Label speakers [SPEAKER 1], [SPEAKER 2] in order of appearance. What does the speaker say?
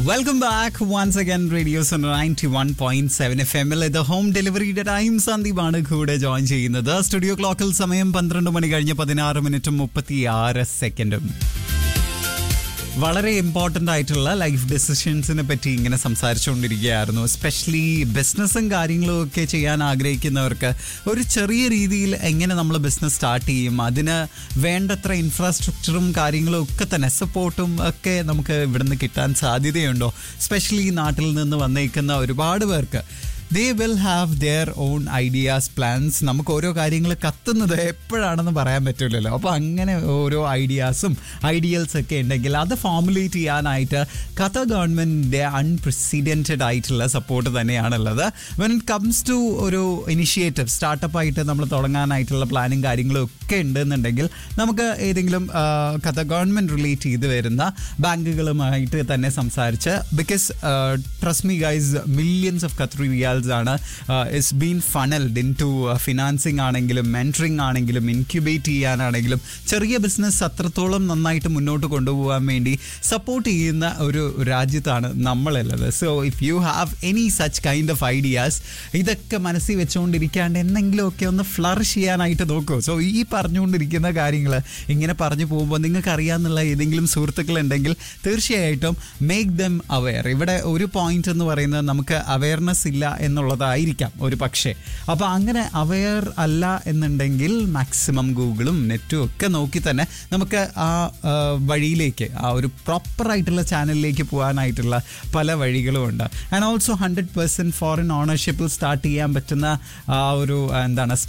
[SPEAKER 1] welcome back once again radio ninety one point seven F എമ്മിൽ ഇത് home ഡെലിവറിയുടെ time സന്ദീപാണ് കൂടെ ജോയിൻ ചെയ്യുന്നത് സ്റ്റുഡിയോ ക്ലോക്കിൽ സമയം പന്ത്രണ്ട് മണി കഴിഞ്ഞ് പതിനാറ് മിനിറ്റും മുപ്പത്തി ആറ് സെക്കൻഡും വളരെ ഇമ്പോർട്ടൻ്റ് ആയിട്ടുള്ള ലൈഫ് ഡെസിഷൻസിനെ പറ്റി ഇങ്ങനെ സംസാരിച്ചുകൊണ്ടിരിക്കുകയായിരുന്നു എസ്പെഷ്യലി ബിസിനസ്സും കാര്യങ്ങളും ഒക്കെ ചെയ്യാൻ ആഗ്രഹിക്കുന്നവർക്ക് ഒരു ചെറിയ രീതിയിൽ എങ്ങനെ നമ്മൾ ബിസിനസ് സ്റ്റാർട്ട് ചെയ്യും അതിന് വേണ്ടത്ര ഇൻഫ്രാസ്ട്രക്ചറും കാര്യങ്ങളും ഒക്കെ തന്നെ സപ്പോർട്ടും ഒക്കെ നമുക്ക് ഇവിടുന്ന് കിട്ടാൻ സാധ്യതയുണ്ടോ എസ്പെഷ്യലി നാട്ടിൽ നിന്ന് വന്നേക്കുന്ന ഒരുപാട് പേർക്ക് they will have their own ideas plans നമുക്ക് ഓരോ കാര്യങ്ങൾ കത്തുന്നത് എപ്പോഴാണെന്ന് പറയാൻ പറ്റില്ലല്ലോ അപ്പോൾ അങ്ങനെ ഓരോ ഐഡിയാസും ഐഡിയൽസ് ഒക്കെ ഉണ്ടെങ്കിൽ അത് ഫോമുലേറ്റ് ചെയ്യാനായിട്ട് കഥ ഗവൺമെൻറ്റിൻ്റെ അൺപ്രസിഡൻറ്റഡ് ആയിട്ടുള്ള സപ്പോർട്ട് തന്നെയാണുള്ളത് വെൻ ഇറ്റ് കംസ് ടു ഒരു ഇനിഷ്യേറ്റീവ് സ്റ്റാർട്ടപ്പ് ആയിട്ട് നമ്മൾ തുടങ്ങാനായിട്ടുള്ള പ്ലാനിങ് കാര്യങ്ങളും ഒക്കെ ഉണ്ടെന്നുണ്ടെങ്കിൽ നമുക്ക് ഏതെങ്കിലും ആ, കഥ ഗവൺമെൻറ് റിലേറ്റ് ചെയ്ത് വരുന്ന ബാങ്കുകളുമായിട്ട് തന്നെ സംസാരിച്ച് because trust me guys millions of Qatari riyals ആണ് it's been funnelled into financing ആണെങ്കിലും മെൻറ്ററിങ് ആണെങ്കിലും ഇൻക്യുബേറ്റ് ചെയ്യാനാണെങ്കിലും ചെറിയ ബിസിനസ് അത്രത്തോളം നന്നായിട്ട് മുന്നോട്ട് കൊണ്ടുപോകാൻ വേണ്ടി സപ്പോർട്ട് ചെയ്യുന്ന ഒരു രാജ്യത്താണ് നമ്മളുള്ളത് so if you have any such kind of ideas ഇതൊക്കെ മനസ്സിൽ വെച്ചുകൊണ്ടിരിക്കാണ്ട് എന്തെങ്കിലുമൊക്കെ ഒന്ന് ഫ്ലറിഷ് ചെയ്യാനായിട്ട് നോക്കൂ സോ ഈ പറഞ്ഞുകൊണ്ടിരിക്കുന്ന കാര്യങ്ങൾ ഇങ്ങനെ പറഞ്ഞു പോകുമ്പോൾ നിങ്ങൾക്ക് അറിയാമെന്നുള്ള ഏതെങ്കിലും സുഹൃത്തുക്കളുണ്ടെങ്കിൽ തീർച്ചയായിട്ടും മേക്ക് ദം അവെയർ ഇവിടെ ഒരു പോയിന്റ് എന്ന് പറയുന്നത് നമുക്ക് അവയർനെസ് ഇല്ല എന്നുള്ളതായിരിക്കാം ഒരു പക്ഷേ അപ്പോൾ അങ്ങനെ അവെയർ അല്ല എന്നുണ്ടെങ്കിൽ മാക്സിമം ഗൂഗിളും നെറ്റും ഒക്കെ നോക്കി തന്നെ നമുക്ക് ആ ആ, വഴിയിലേക്ക് ആ ഒരു പ്രോപ്പർ ആയിട്ടുള്ള ചാനലിലേക്ക് പോകാനായിട്ടുള്ള പല വഴികളും ഉണ്ട് and also hundred percent foreign ഓണർഷിപ്പിൽ സ്റ്റാർട്ട് ചെയ്യാൻ പറ്റുന്ന ആ ഒരു ആ, എന്താണ്